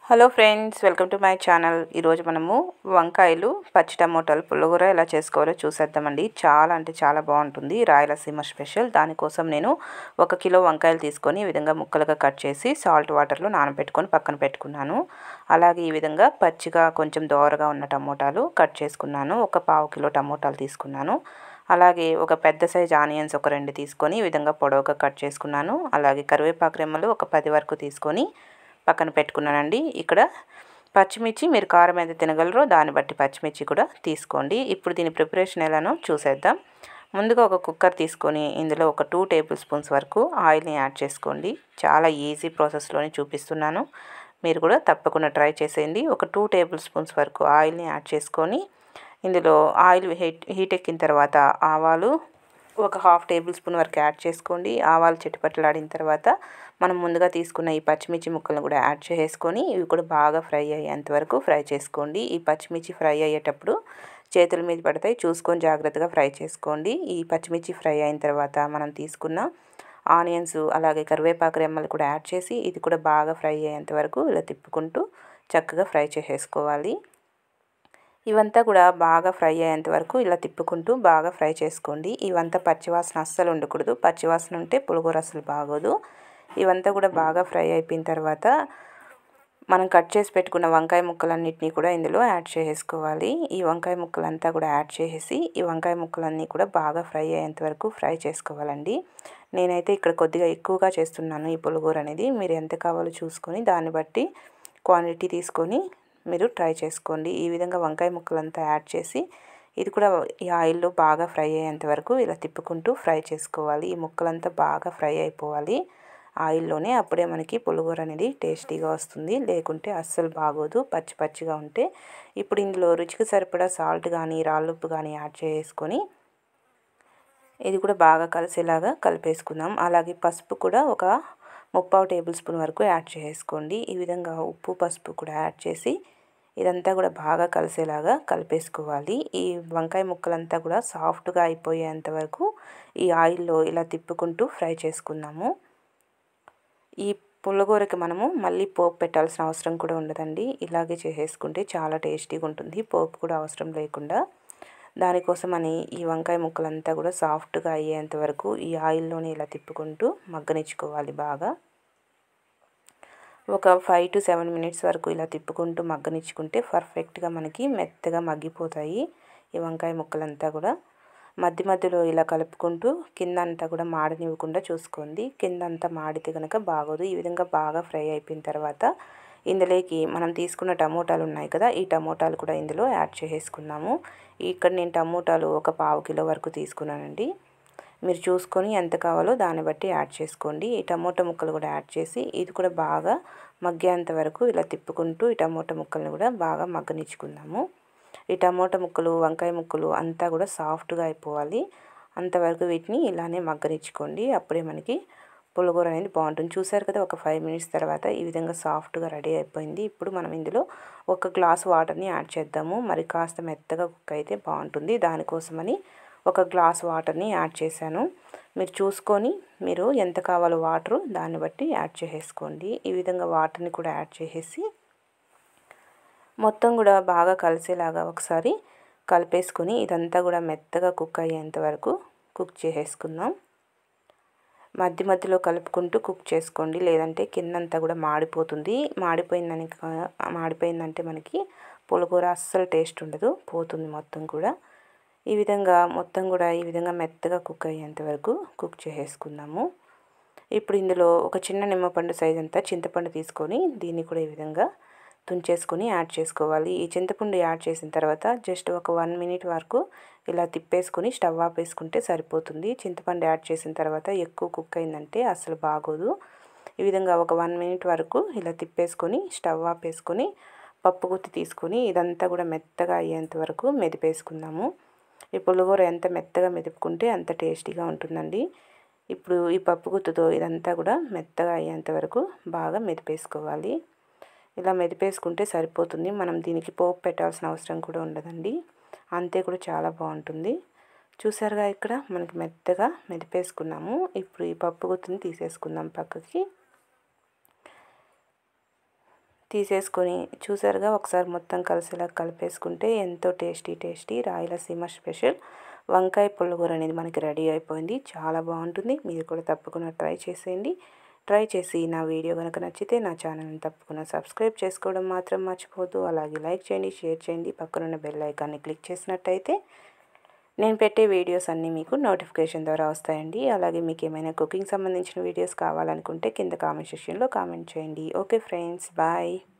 hello friends welcome to my channel ఈరోజు మనము వంకాయలు పచ్చి టమోటాలు పుల్లగూర ఎలా చేసుకోవాలో చూసేద్దామండి చాలా అంటే చాలా బాగుంటుంది రాయలసీమ స్పెషల్ దానికోసం నేను ఒక కిలో వంకాయలు తీసుకొని ఈ విధంగా ముక్కలుగా కట్ చేసి సాల్ట్ వాటర్లో నానబెట్టుకొని పక్కన పెట్టుకున్నాను అలాగే ఈ విధంగా పచ్చిగా కొంచెం దోరగా ఉన్న టమోటాలు కట్ చేసుకున్నాను ఒక పావు కిలో టమోటాలు తీసుకున్నాను అలాగే ఒక పెద్ద సైజ్ ఆనియన్స్ ఒక రెండు తీసుకొని ఈ విధంగా పొడవుగా కట్ చేసుకున్నాను అలాగే కరివేపాకు రెమ్మలు ఒక పది వరకు తీసుకొని పక్కన పెట్టుకున్నానండి ఇక్కడ పచ్చిమిర్చి మీరు కారం ఎంత తినగలరో దాన్ని బట్టి పచ్చిమిర్చి కూడా తీసుకోండి ఇప్పుడు దీని ప్రిపరేషన్ ఎలానో చూసేద్దాం ముందుగా ఒక కుక్కర్ తీసుకొని ఇందులో ఒక టూ టేబుల్ స్పూన్స్ వరకు ఆయిల్ని యాడ్ చేసుకోండి చాలా ఈజీ ప్రాసెస్లోనే చూపిస్తున్నాను మీరు కూడా తప్పకుండా ట్రై చేసేయండి ఒక టూ టేబుల్ స్పూన్స్ వరకు ఆయిల్ని యాడ్ చేసుకొని ఇందులో ఆయిల్ హీట్ హీట్ ఎక్కిన తర్వాత ఆవాలు ఒక హాఫ్ టేబుల్ స్పూన్ వరకు యాడ్ చేసుకోండి ఆవాలు చిట్టుపట్టలాడిన తర్వాత మనం ముందుగా తీసుకున్న ఈ పచ్చిమిర్చి ముక్కలను కూడా యాడ్ చేసుకొని ఇవి కూడా బాగా ఫ్రై అయ్యేంత వరకు ఫ్రై చేసుకోండి ఈ పచ్చిమిర్చి ఫ్రై అయ్యేటప్పుడు చేతుల మీద పడతాయి చూసుకొని జాగ్రత్తగా ఫ్రై చేసుకోండి ఈ పచ్చిమిర్చి ఫ్రై అయిన తర్వాత మనం తీసుకున్న ఆనియన్స్ అలాగే కరివేపాకు రెమ్మలు కూడా యాడ్ చేసి ఇది కూడా బాగా ఫ్రై అయ్యేంత వరకు ఇలా తిప్పుకుంటూ చక్కగా ఫ్రై చేసేసుకోవాలి ఇవంతా కూడా బాగా ఫ్రై అయ్యేంత వరకు ఇలా తిప్పుకుంటూ బాగా ఫ్రై చేసుకోండి ఇవంతా పచ్చివాసన అస్సలు ఉండకూడదు పచ్చివాసన ఉంటే పులిహోర అసలు బాగోదు ఇవంతా కూడా బాగా ఫ్రై అయిపోయిన తర్వాత మనం కట్ చేసి పెట్టుకున్న వంకాయ ముక్కలన్నిటినీ కూడా ఇందులో యాడ్ చేసుకోవాలి ఈ వంకాయ ముక్కలంతా కూడా యాడ్ చేసేసి ఈ వంకాయ ముక్కలన్నీ కూడా బాగా ఫ్రై అయ్యేంత వరకు ఫ్రై చేసుకోవాలండి నేనైతే ఇక్కడ కొద్దిగా ఎక్కువగా చేస్తున్నాను ఈ పులిహోర అనేది మీరు ఎంత కావాలో చూసుకొని దాన్ని బట్టి క్వాంటిటీ తీసుకొని మీరు ట్రై చేసుకోండి ఈ విధంగా వంకాయ ముక్కలంతా యాడ్ చేసి ఇది కూడా ఈ ఆయిల్లో బాగా ఫ్రై అయ్యేంత వరకు ఇలా తిప్పుకుంటూ ఫ్రై చేసుకోవాలి ఈ ముక్కలంతా బాగా ఫ్రై అయిపోవాలి ఆయిల్లోనే అప్పుడే మనకి పులిహోర అనేది టేస్టీగా వస్తుంది లేకుంటే అస్సలు బాగోదు పచ్చి పచ్చిగా ఉంటే ఇప్పుడు ఇందులో రుచికి సరిపడా సాల్ట్ కానీ రాళ్ళుప్పు కానీ యాడ్ చేసుకొని ఇది కూడా బాగా కలిసేలాగా కలిపేసుకుందాం అలాగే పసుపు కూడా ఒక ముప్పావు టేబుల్ స్పూన్ వరకు యాడ్ చేసుకోండి ఈ విధంగా ఉప్పు పసుపు కూడా యాడ్ చేసి ఇదంతా కూడా బాగా కలిసేలాగా కలిపేసుకోవాలి ఈ వంకాయ ముక్కలంతా కూడా సాఫ్ట్గా అయిపోయేంత వరకు ఈ ఆయిల్లో ఇలా తిప్పుకుంటూ ఫ్రై చేసుకుందాము ఈ పుల్లగూరకి మనము మళ్ళీ పోపు పెట్టాల్సిన అవసరం కూడా ఉండదండి ఇలాగే చేసేసుకుంటే చాలా టేస్టీగా ఉంటుంది పోపు కూడా అవసరం లేకుండా దానికోసమని ఈ వంకాయ ముక్కలంతా కూడా సాఫ్ట్గా అయ్యేంత వరకు ఈ ఆయిల్లోనే ఇలా తిప్పుకుంటూ మగ్గనిచ్చుకోవాలి బాగా ఒక ఫైవ్ టు సెవెన్ మినిట్స్ వరకు ఇలా తిప్పుకుంటూ మగ్గనిచ్చుకుంటే పర్ఫెక్ట్గా మనకి మెత్తగా మగ్గిపోతాయి ఈ వంకాయ ముక్కలంతా కూడా మధ్య మధ్యలో ఇలా కలుపుకుంటూ కింద అంతా కూడా మాడనివ్వకుండా చూసుకోండి కింద అంతా మాడితే కనుక బాగోదు ఈ విధంగా బాగా ఫ్రై అయిపోయిన తర్వాత ఇందులోకి మనం తీసుకున్న టమోటాలు ఉన్నాయి కదా ఈ టమోటాలు కూడా ఇందులో యాడ్ చేసేసుకున్నాము ఇక్కడ నేను టమోటాలు ఒక పావు కిలో వరకు తీసుకున్నానండి మీరు చూసుకొని ఎంత కావాలో దాన్ని బట్టి యాడ్ చేసుకోండి ఈ టమోటా ముక్కలు కూడా యాడ్ చేసి ఇది కూడా బాగా మగ్గేంత వరకు ఇలా తిప్పుకుంటూ ఈ టమోటా ముక్కల్ని కూడా బాగా మగ్గనిచ్చుకుందాము ఈ టమోటా ముక్కలు వంకాయ ముక్కలు అంతా కూడా సాఫ్ట్గా అయిపోవాలి అంతవరకు వీటిని ఇలానే మగ్గనిచ్చుకోండి అప్పుడే మనకి పులిహోర అనేది బాగుంటుంది చూసారు కదా ఒక ఫైవ్ మినిట్స్ తర్వాత ఈ విధంగా సాఫ్ట్గా రెడీ అయిపోయింది ఇప్పుడు మనం ఇందులో ఒక గ్లాస్ వాటర్ని యాడ్ చేద్దాము మరి కాస్త మెత్తగా కుక్ అయితే బాగుంటుంది దానికోసమని ఒక గ్లాస్ వాటర్ని యాడ్ చేశాను మీరు చూసుకొని మీరు ఎంత కావాలో వాటర్ దాన్ని బట్టి యాడ్ చేసేసుకోండి ఈ విధంగా వాటర్ని కూడా యాడ్ చేసేసి మొత్తం కూడా బాగా కలిసేలాగా ఒకసారి కలిపేసుకొని ఇదంతా కూడా మెత్తగా కుక్ అయ్యేంత వరకు కుక్ చేసేసుకుందాం మధ్య మధ్యలో కలుపుకుంటూ కుక్ చేసుకోండి లేదంటే కిందంతా కూడా మాడిపోతుంది మాడిపోయిందని మాడిపోయిందంటే మనకి పులిహోర అస్సలు టేస్ట్ ఉండదు పోతుంది మొత్తం కూడా ఈ విధంగా మొత్తం కూడా ఈ విధంగా మెత్తగా కుక్ అయ్యేంత వరకు కుక్ చేసేసుకుందాము ఇప్పుడు ఇందులో ఒక చిన్న నిమ్మపండు సైజ్ అంతా చింతపండు తీసుకొని దీన్ని కూడా ఈ విధంగా తుంచేసుకొని యాడ్ చేసుకోవాలి ఈ చింతపండు యాడ్ చేసిన తర్వాత జస్ట్ ఒక వన్ మినిట్ వరకు ఇలా తిప్పేసుకొని స్టవ్ ఆపేసుకుంటే సరిపోతుంది చింతపండు యాడ్ చేసిన తర్వాత ఎక్కువ కుక్ అయిందంటే అసలు బాగోదు ఈ విధంగా ఒక వన్ మినిట్ వరకు ఇలా తిప్పేసుకొని స్టవ్ ఆపేసుకొని పప్పు గుత్తి తీసుకొని ఇదంతా కూడా మెత్తగా అయ్యేంత వరకు మెదిపేసుకుందాము ఈ పులిహోర ఎంత మెత్తగా మెదుపుకుంటే అంత టేస్టీగా ఉంటుందండి ఇప్పుడు ఈ పప్పు గుత్తుతో ఇదంతా కూడా మెత్తగా అయ్యేంత వరకు బాగా మెదిపేసుకోవాలి ఇలా మెదిపేసుకుంటే సరిపోతుంది మనం దీనికి పోపు పెట్టాల్సిన అవసరం కూడా ఉండదండి అంతే కూడా చాలా బాగుంటుంది చూసారుగా ఇక్కడ మనకి మెత్తగా మెదిపేసుకున్నాము ఇప్పుడు ఈ పప్పు గుత్తుని తీసేసుకుందాం పక్కకి తీసేసుకొని చూసారుగా ఒకసారి మొత్తం కలిసేలా కలిపేసుకుంటే ఎంతో టేస్టీ టేస్టీ రాయలసీమ స్పెషల్ వంకాయ పుల్లగూర అనేది మనకి రెడీ అయిపోయింది చాలా బాగుంటుంది మీరు కూడా తప్పకుండా ట్రై చేసేయండి ట్రై చేసి నా వీడియో కనుక నచ్చితే నా ఛానల్ని తప్పకుండా సబ్స్క్రైబ్ చేసుకోవడం మాత్రం మర్చిపోవద్దు అలాగే లైక్ చేయండి షేర్ చేయండి పక్కనున్న బెల్ ఐకాన్ని క్లిక్ చేసినట్టయితే నేను పెట్టే వీడియోస్ అన్నీ మీకు నోటిఫికేషన్ ద్వారా వస్తాయండి అలాగే మీకు ఏమైనా కుకింగ్ సంబంధించిన వీడియోస్ కావాలనుకుంటే కింద కామెంట్ సెక్షన్లో కామెంట్ చేయండి ఓకే ఫ్రెండ్స్ బాయ్